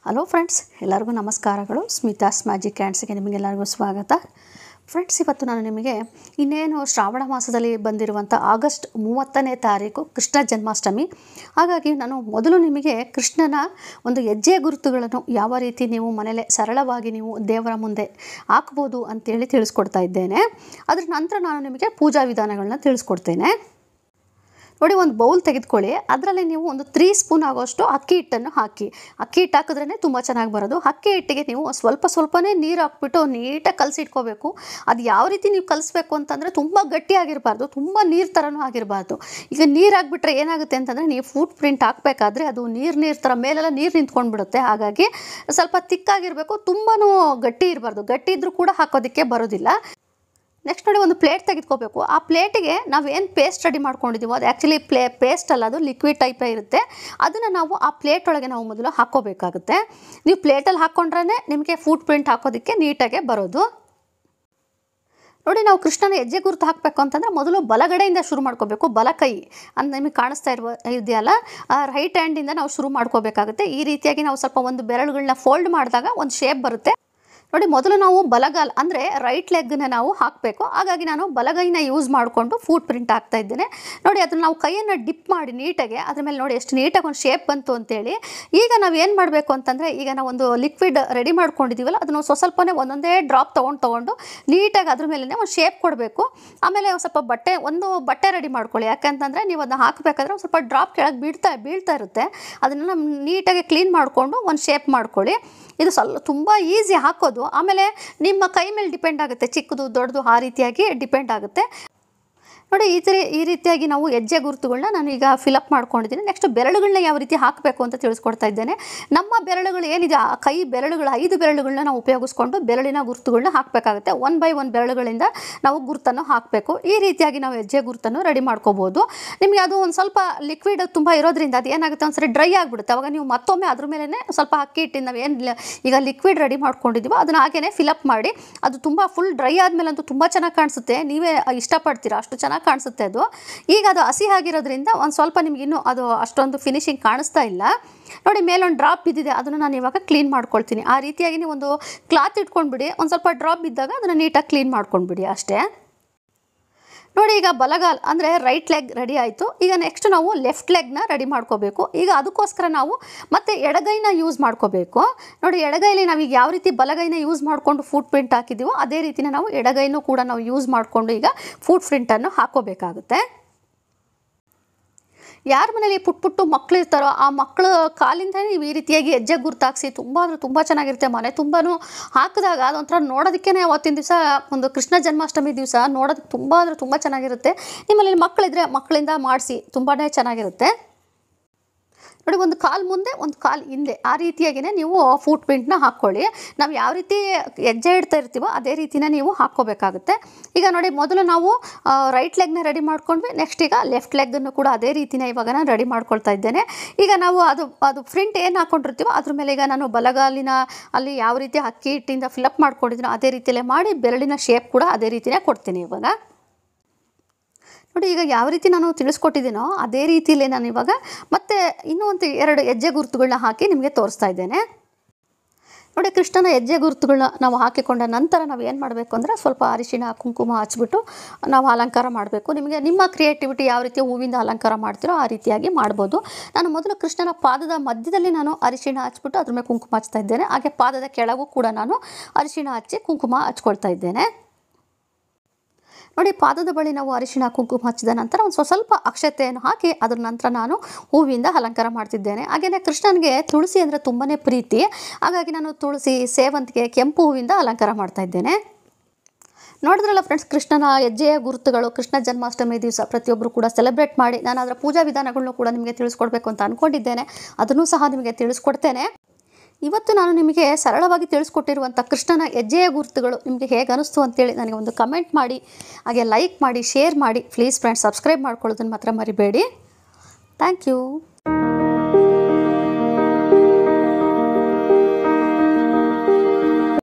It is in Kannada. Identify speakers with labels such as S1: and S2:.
S1: ಹಲೋ ಫ್ರೆಂಡ್ಸ್ ಎಲ್ಲರಿಗೂ ನಮಸ್ಕಾರಗಳು ಸ್ಮಿತಾಸ್ ಮ್ಯಾಜಿಕ್ ಹ್ಯಾಂಡ್ಸ್ಗೆ ನಿಮಗೆಲ್ಲರಿಗೂ ಸ್ವಾಗತ ಫ್ರೆಂಡ್ಸ್ ಇವತ್ತು ನಾನು ನಿಮಗೆ ಇನ್ನೇನು ಶ್ರಾವಣ ಮಾಸದಲ್ಲಿ ಬಂದಿರುವಂಥ ಆಗಸ್ಟ್ ಮೂವತ್ತನೇ ತಾರೀಕು ಕೃಷ್ಣ ಜನ್ಮಾಷ್ಟಮಿ ಹಾಗಾಗಿ ನಾನು ಮೊದಲು ನಿಮಗೆ ಕೃಷ್ಣನ ಒಂದು ಹೆಜ್ಜೆ ಗುರುತುಗಳನ್ನು ಯಾವ ರೀತಿ ನೀವು ಮನೇಲೆ ಸರಳವಾಗಿ ನೀವು ದೇವರ ಮುಂದೆ ಹಾಕ್ಬೋದು ಅಂತೇಳಿ ತಿಳಿಸ್ಕೊಡ್ತಾ ಇದ್ದೇನೆ ಅದರ ನಂತರ ನಾನು ನಿಮಗೆ ಪೂಜಾ ವಿಧಾನಗಳನ್ನ ತಿಳಿಸ್ಕೊಡ್ತೇನೆ ನೋಡಿ ಒಂದು ಬೌಲ್ ತೆಗೆದುಕೊಳ್ಳಿ ಅದರಲ್ಲಿ ನೀವು ಒಂದು ತ್ರೀ ಸ್ಪೂನ್ ಆಗೋಷ್ಟು ಅಕ್ಕಿ ಹಿಟ್ಟನ್ನು ಹಾಕಿ ಅಕ್ಕಿ ಹಿಟ್ಟು ಹಾಕಿದ್ರೇ ತುಂಬ ಚೆನ್ನಾಗಿ ಬರೋದು ಅಕ್ಕಿ ಹಿಟ್ಟಿಗೆ ನೀವು ಸ್ವಲ್ಪ ಸ್ವಲ್ಪನೇ ನೀರು ಹಾಕ್ಬಿಟ್ಟು ನೀಟಾಗಿ ಕಲಸಿಟ್ಕೋಬೇಕು ಅದು ಯಾವ ರೀತಿ ನೀವು ಕಲಿಸ್ಬೇಕು ಅಂತಂದರೆ ತುಂಬ ಗಟ್ಟಿಯಾಗಿರಬಾರ್ದು ತುಂಬ ನೀರು ಥರನೂ ಆಗಿರಬಾರ್ದು ಈಗ ನೀರು ಹಾಕ್ಬಿಟ್ರೆ ಏನಾಗುತ್ತೆ ಅಂತಂದರೆ ನೀವು ಫುಟ್ ಪ್ರಿಂಟ್ ಹಾಕಬೇಕಾದ್ರೆ ಅದು ನೀರು ನೀರು ಥರ ಮೇಲೆಲ್ಲ ನೀರು ನಿಂತ್ಕೊಂಡು ಬಿಡುತ್ತೆ ಹಾಗಾಗಿ ಸ್ವಲ್ಪ ತಿಕ್ಕಾಗಿರಬೇಕು ತುಂಬಾ ಗಟ್ಟಿ ಇರಬಾರ್ದು ಗಟ್ಟಿ ಇದ್ದರೂ ಕೂಡ ಹಾಕೋದಕ್ಕೆ ಬರೋದಿಲ್ಲ ನೆಕ್ಸ್ಟ್ ನೋಡಿ ಒಂದು ಪ್ಲೇಟ್ ತೆಗೆದುಕೋಬೇಕು ಆ ಪ್ಲೇಟಿಗೆ ನಾವು ಏನು ಪೇಸ್ಟ್ ರೆಡಿ ಮಾಡ್ಕೊಂಡಿದ್ದೀವೋ ಅದು ಆ್ಯಕ್ಚುಲಿ ಪ್ಲೇ ಪೇಸ್ಟ್ ಅಲ್ಲ ಅದು ಲಿಕ್ವಿಡ್ ಟೈಪೇ ಇರುತ್ತೆ ಅದನ್ನು ನಾವು ಆ ಪ್ಲೇಟ್ ಒಳಗೆ ನಾವು ಮೊದಲು ಹಾಕ್ಕೋಬೇಕಾಗುತ್ತೆ ನೀವು ಪ್ಲೇಟಲ್ಲಿ ಹಾಕ್ಕೊಂಡ್ರೆ ನಿಮಗೆ ಫುಟ್ ಪ್ರಿಂಟ್ ಹಾಕೋದಕ್ಕೆ ನೀಟಾಗೆ ಬರೋದು ನೋಡಿ ನಾವು ಕೃಷ್ಣನ ಹೆಜ್ಜೆ ಗುರುತು ಹಾಕಬೇಕು ಅಂತಂದರೆ ಮೊದಲು ಬಲಗಡೆಯಿಂದ ಶುರು ಮಾಡ್ಕೋಬೇಕು ಬಲ ಕೈ ಅಂತ ನಿಮಗೆ ಕಾಣಿಸ್ತಾ ಇರುವ ಇದೆಯಲ್ಲ ರೈಟ್ ಹ್ಯಾಂಡಿಂದ ನಾವು ಶುರು ಮಾಡ್ಕೋಬೇಕಾಗುತ್ತೆ ಈ ರೀತಿಯಾಗಿ ನಾವು ಸ್ವಲ್ಪ ಒಂದು ಬೆರಳುಗಳನ್ನ ಫೋಲ್ಡ್ ಮಾಡಿದಾಗ ಒಂದು ಶೇಪ್ ಬರುತ್ತೆ ನೋಡಿ ಮೊದಲು ನಾವು ಬಲಗಾಲ್ ಅಂದರೆ ರೈಟ್ ಲೆಗ್ನ ನಾವು ಹಾಕಬೇಕು ಹಾಗಾಗಿ ನಾನು ಬಲಗೈನ ಯೂಸ್ ಮಾಡಿಕೊಂಡು ಫೂಟ್ ಪ್ರಿಂಟ್ ಹಾಕ್ತಾ ಇದ್ದೇನೆ ನೋಡಿ ಅದನ್ನು ನಾವು ಕೈಯನ್ನು ಡಿಪ್ ಮಾಡಿ ನೀಟಾಗಿ ಅದ್ರ ಮೇಲೆ ನೋಡಿ ಎಷ್ಟು ನೀಟಾಗಿ ಒಂದು ಶೇಪ್ ಬಂತು ಅಂತೇಳಿ ಈಗ ನಾವು ಏನು ಮಾಡಬೇಕು ಅಂತಂದರೆ ಈಗ ನಾವು ಒಂದು ಲಿಕ್ವಿಡ್ ರೆಡಿ ಮಾಡ್ಕೊಂಡಿದ್ದೀವಲ್ಲ ಅದನ್ನು ಸ್ವ ಸ್ವಲ್ಪನೇ ಒಂದೊಂದೇ ಡ್ರಾಪ್ ತೊಗೊಂಡು ತೊಗೊಂಡು ನೀಟಾಗಿ ಅದ್ರ ಮೇಲೆ ಒಂದು ಶೇಪ್ ಕೊಡಬೇಕು ಆಮೇಲೆ ಒಂದು ಸ್ವಲ್ಪ ಬಟ್ಟೆ ಒಂದು ಬಟ್ಟೆ ರೆಡಿ ಮಾಡ್ಕೊಳ್ಳಿ ಯಾಕಂತಂದರೆ ನೀವು ಅದನ್ನ ಹಾಕಬೇಕಾದ್ರೆ ಒಂದು ಸ್ವಲ್ಪ ಡ್ರಾಪ್ ಕೆಳಗೆ ಬೀಳ್ತಾ ಬೀಳ್ತಾ ಇರುತ್ತೆ ಅದನ್ನು ನೀಟಾಗಿ ಕ್ಲೀನ್ ಮಾಡಿಕೊಂಡು ಒಂದು ಶೇಪ್ ಮಾಡ್ಕೊಳ್ಳಿ ಇದು ಸ್ವಲ್ಪ ತುಂಬ ಈಸಿ ಹಾಕೋದು ಆಮೇಲೆ ನಿಮ್ಮ ಕೈ ಮೇಲೆ ಡಿಪೆಂಡ್ ಆಗುತ್ತೆ ಚಿಕ್ಕದು ದೊಡ್ಡದು ಆ ರೀತಿಯಾಗಿ ಡಿಪೆಂಡ್ ಆಗುತ್ತೆ ನೋಡಿ ಈ ಥರ ಈ ರೀತಿಯಾಗಿ ನಾವು ಹೆಜ್ಜೆ ಗುರುತುಗಳನ್ನ ನಾನು ಈಗ ಫಿಲಪ್ ಮಾಡ್ಕೊಂಡಿದ್ದೀನಿ ನೆಕ್ಸ್ಟ್ ಬೆರಳುಗಳನ್ನ ಯಾವ ರೀತಿ ಹಾಕಬೇಕು ಅಂತ ತಿಳಿಸ್ಕೊಡ್ತಾ ಇದ್ದೇನೆ ನಮ್ಮ ಬೆರಳುಗಳು ಏನಿದೆ ಆ ಕೈ ಬೆರಳುಗಳು ಐದು ಬೆರಳುಗಳನ್ನ ನಾವು ಉಪಯೋಗಿಸ್ಕೊಂಡು ಬೆರಳಿನ ಗುರುತುಗಳನ್ನ ಹಾಕಬೇಕಾಗುತ್ತೆ ಒನ್ ಬೈ ಒನ್ ಬೆರಳುಗಳಿಂದ ನಾವು ಗುರುತನ್ನು ಹಾಕಬೇಕು ಈ ರೀತಿಯಾಗಿ ನಾವು ಹೆಜ್ಜೆ ಗುರುತನ್ನು ರೆಡಿ ಮಾಡ್ಕೋಬೋದು ನಿಮಗೆ ಅದು ಒಂದು ಸ್ವಲ್ಪ ಲಿಕ್ವಿಡ್ ತುಂಬ ಇರೋದ್ರಿಂದ ಅದು ಏನಾಗುತ್ತೆ ಒಂದ್ಸರಿ ಡ್ರೈ ಆಗಿಬಿಡುತ್ತೆ ಅವಾಗ ನೀವು ಮತ್ತೊಮ್ಮೆ ಅದ್ರ ಮೇಲೆ ಸ್ವಲ್ಪ ಅಕ್ಕಿ ಹಿಟ್ಟಿನ ನಾವು ಏನು ಈಗ ಲಿಕ್ವಿಡ್ ರೆಡಿ ಮಾಡ್ಕೊಂಡಿದ್ದೀವೋ ಅದನ್ನ ಹಾಗೇ ಫಿಲಪ್ ಮಾಡಿ ಅದು ತುಂಬ ಫುಲ್ ಡ್ರೈ ಆದಮೇಲಂತೂ ತುಂಬ ಚೆನ್ನಾಗಿ ಕಾಣಿಸುತ್ತೆ ನೀವೇ ಇಷ್ಟಪಡ್ತೀರಾ ಅಷ್ಟು ಚೆನ್ನಾಗಿ ಕಾಣಿಸುತ್ತೆ ಅದು ಈಗ ಅದು ಹಸಿ ಆಗಿರೋದ್ರಿಂದ ಒಂದು ಸ್ವಲ್ಪ ನಿಮ್ಗೆ ಇನ್ನೂ ಅದು ಅಷ್ಟೊಂದು ಫಿನಿಶಿಂಗ್ ಕಾಣಿಸ್ತಾ ಇಲ್ಲ ನೋಡಿ ಮೇಲೊಂದು ಡ್ರಾಪ್ ಬಿದ್ದಿದೆ ಅದನ್ನು ನಾನು ಇವಾಗ ಕ್ಲೀನ್ ಮಾಡ್ಕೊಳ್ತೀನಿ ಆ ರೀತಿಯಾಗಿ ನೀವು ಒಂದು ಕ್ಲಾತ್ ಇಟ್ಕೊಂಡ್ಬಿಡಿ ಒಂದು ಸ್ವಲ್ಪ ಡ್ರಾಪ್ ಬಿದ್ದಾಗ ಅದನ್ನು ನೀಟಾಗಿ ಕ್ಲೀನ್ ಮಾಡ್ಕೊಂಡ್ಬಿಡಿ ಅಷ್ಟೇ ನೋಡಿ ಈಗ ಬಲಗಾಲ್ ಅಂದರೆ ರೈಟ್ ಲೆಗ್ ರೆಡಿ ಆಯಿತು ಈಗ ನೆಕ್ಸ್ಟ್ ನಾವು ಲೆಫ್ಟ್ ಲೆಗ್ನ ರೆಡಿ ಮಾಡ್ಕೋಬೇಕು ಈಗ ಅದಕ್ಕೋಸ್ಕರ ನಾವು ಮತ್ತೆ ಎಡಗೈನ ಯೂಸ್ ಮಾಡ್ಕೋಬೇಕು ನೋಡಿ ಎಡಗೈಲಿ ನಾವೀಗ ಯಾವ ರೀತಿ ಬಲಗೈನ ಯೂಸ್ ಮಾಡಿಕೊಂಡು ಫುಟ್ ಪ್ರಿಂಟ್ ಹಾಕಿದ್ದೀವೋ ಅದೇ ರೀತಿನ ನಾವು ಎಡಗೈನೂ ಕೂಡ ನಾವು ಯೂಸ್ ಮಾಡಿಕೊಂಡು ಈಗ ಫುಟ್ ಪ್ರಿಂಟನ್ನು ಹಾಕೋಬೇಕಾಗುತ್ತೆ ಯಾರ ಮನೇಲಿ ಪುಟ್ ಪುಟ್ಟು ಮಕ್ಳು ಇರ್ತಾರೋ ಆ ಮಕ್ಕಳ ಕಾಲಿಂದನೇ ನೀವು ಈ ರೀತಿಯಾಗಿ ಹೆಜ್ಜೆ ಗುರ್ತಾಕ್ಸಿ ತುಂಬ ಅಂದರೆ ತುಂಬ ಚೆನ್ನಾಗಿರುತ್ತೆ ಮನೆ ತುಂಬಾ ಹಾಕಿದಾಗ ಅದೊಂಥರ ನೋಡೋದಕ್ಕೇ ಅವತ್ತಿನ ದಿವಸ ಒಂದು ಕೃಷ್ಣ ಜನ್ಮಾಷ್ಟಮಿ ದಿವಸ ನೋಡೋದಕ್ಕೆ ತುಂಬ ಅಂದರೆ ತುಂಬ ಚೆನ್ನಾಗಿರುತ್ತೆ ನಿಮ್ಮಲ್ಲಿ ಮಕ್ಕಳಿದ್ರೆ ಮಕ್ಕಳಿಂದ ಮಾಡಿಸಿ ತುಂಬಾ ಚೆನ್ನಾಗಿರುತ್ತೆ ನೋಡಿ ಒಂದು ಕಾಲು ಮುಂದೆ ಒಂದು ಕಾಲು ಹಿಂದೆ ಆ ರೀತಿಯಾಗಿಯೇ ನೀವು ಫುಟ್ ಪ್ರಿಂಟ್ನ ಹಾಕ್ಕೊಳ್ಳಿ ನಾವು ಯಾವ ರೀತಿ ಹೆಜ್ಜೆ ಇಡ್ತಾ ಇರ್ತೀವೋ ಅದೇ ರೀತಿನ ನೀವು ಹಾಕ್ಕೋಬೇಕಾಗುತ್ತೆ ಈಗ ನೋಡಿ ಮೊದಲು ನಾವು ರೈಟ್ ಲೆಗ್ನ ರೆಡಿ ಮಾಡ್ಕೊಂಡ್ವಿ ನೆಕ್ಸ್ಟ್ ಈಗ ಲೆಫ್ಟ್ ಲೆಗ್ಗನ್ನು ಕೂಡ ಅದೇ ರೀತಿನ ಇವಾಗ ನಾನು ರೆಡಿ ಮಾಡ್ಕೊಳ್ತಾ ಇದ್ದೇನೆ ಈಗ ನಾವು ಅದು ಅದು ಪ್ರಿಂಟ್ ಏನು ಹಾಕ್ಕೊಂಡಿರ್ತೀವೋ ಅದ್ರ ಮೇಲೆ ಈಗ ನಾನು ಬಲಗಾಲಿನ ಅಲ್ಲಿ ಯಾವ ರೀತಿ ಅಕ್ಕಿ ಹಿಟ್ಟಿಂದ ಫಿಲಪ್ ಮಾಡ್ಕೊಂಡಿದ್ದೀನೋ ಅದೇ ರೀತಿಯಲ್ಲೇ ಮಾಡಿ ಬೆರಳಿನ ಶೇಪ್ ಕೂಡ ಅದೇ ರೀತಿನೇ ಕೊಡ್ತೀನಿ ಇವಾಗ ನೋಡಿ ಈಗ ಯಾವ ರೀತಿ ನಾನು ತಿಳಿಸ್ಕೊಟ್ಟಿದ್ದೀನೋ ಅದೇ ರೀತಿಯಲ್ಲೇ ನಾನು ಇವಾಗ ಮತ್ತೆ ಇನ್ನೂ ಒಂದು ಎರಡು ಹೆಜ್ಜೆ ಗುರುತುಗಳನ್ನ ಹಾಕಿ ನಿಮಗೆ ತೋರಿಸ್ತಾ ಇದ್ದೇನೆ ನೋಡಿ ಕೃಷ್ಣನ ಹೆಜ್ಜೆ ಗುರುತುಗಳನ್ನ ನಾವು ಹಾಕಿಕೊಂಡ ನಂತರ ನಾವು ಏನು ಮಾಡಬೇಕು ಅಂದರೆ ಸ್ವಲ್ಪ ಅರಿಶಿಣ ಕುಂಕುಮ ಹಚ್ಬಿಟ್ಟು ನಾವು ಅಲಂಕಾರ ಮಾಡಬೇಕು ನಿಮಗೆ ನಿಮ್ಮ ಕ್ರಿಯೇಟಿವಿಟಿ ಯಾವ ರೀತಿ ಹೂವಿಂದ ಅಲಂಕಾರ ಮಾಡ್ತೀರೋ ಆ ರೀತಿಯಾಗಿ ಮಾಡ್ಬೋದು ನಾನು ಮೊದಲು ಕೃಷ್ಣನ ಪಾದದ ಮಧ್ಯದಲ್ಲಿ ನಾನು ಅರಿಶಿಣ ಹಚ್ಬಿಟ್ಟು ಅದ್ರ ಮೇಲೆ ಕುಂಕುಮ ಹಚ್ತಾ ಇದ್ದೇನೆ ಹಾಗೆ ಪಾದದ ಕೆಳಗೂ ಕೂಡ ನಾನು ಅರಿಶಿಣ ಹಚ್ಚಿ ಕುಂಕುಮ ಹಚ್ಕೊಳ್ತಾ ಇದ್ದೇನೆ ನೋಡಿ ಪಾದದ ಬಳಿ ನಾವು ಅರಿಶಿಣ ಕುಂಕುಮ ಹಚ್ಚಿದ ನಂತರ ಒಂದು ಸ್ವ ಸ್ವಲ್ಪ ಅಕ್ಷತೆಯನ್ನು ಹಾಕಿ ಅದರ ನಂತರ ನಾನು ಹೂವಿಂದ ಅಲಂಕಾರ ಮಾಡ್ತಿದ್ದೇನೆ ಹಾಗೆಯೇ ಕೃಷ್ಣನಿಗೆ ತುಳಸಿ ಅಂದರೆ ತುಂಬಾ ಪ್ರೀತಿ ಹಾಗಾಗಿ ನಾನು ತುಳಸಿ ಸೇವಂತಿಗೆ ಕೆಂಪು ಹೂವಿಂದ ಅಲಂಕಾರ ಮಾಡ್ತಾ ಇದ್ದೇನೆ ನೋಡಿದ್ರಲ್ಲ ಫ್ರೆಂಡ್ಸ್ ಕೃಷ್ಣನ ಹೆಜ್ಜೆಯ ಗುರುತುಗಳು ಕೃಷ್ಣ ಜನ್ಮಾಷ್ಟಮಿ ದಿವಸ ಪ್ರತಿಯೊಬ್ಬರು ಕೂಡ ಸೆಲೆಬ್ರೇಟ್ ಮಾಡಿ ನಾನು ಅದರ ಪೂಜಾ ವಿಧಾನಗಳನ್ನು ಕೂಡ ನಿಮಗೆ ತಿಳಿಸ್ಕೊಡ್ಬೇಕು ಅಂತ ಅಂದ್ಕೊಂಡಿದ್ದೇನೆ ಅದನ್ನು ಸಹ ನಿಮಗೆ ತಿಳಿಸ್ಕೊಡ್ತೇನೆ ಇವತ್ತು ನಾನು ನಿಮಗೆ ಸರಳವಾಗಿ ತಿಳಿಸ್ಕೊಟ್ಟಿರುವಂಥ ಕೃಷ್ಣನ ಹೆಜ್ಜೆಯ ಗುರುತುಗಳು ನಿಮಗೆ ಹೇಗೆ ಅನಿಸ್ತು ಅಂತೇಳಿ ನನಗೆ ಒಂದು ಕಮೆಂಟ್ ಮಾಡಿ ಹಾಗೆ ಲೈಕ್ ಮಾಡಿ ಶೇರ್ ಮಾಡಿ ಪ್ಲೀಸ್ ಫ್ರೆಂಡ್ಸ್ ಸಬ್ಸ್ಕ್ರೈಬ್ ಮಾಡ್ಕೊಳ್ಳೋದನ್ನು ಮಾತ್ರ ಮರಿಬೇಡಿ ಥ್ಯಾಂಕ್ ಯು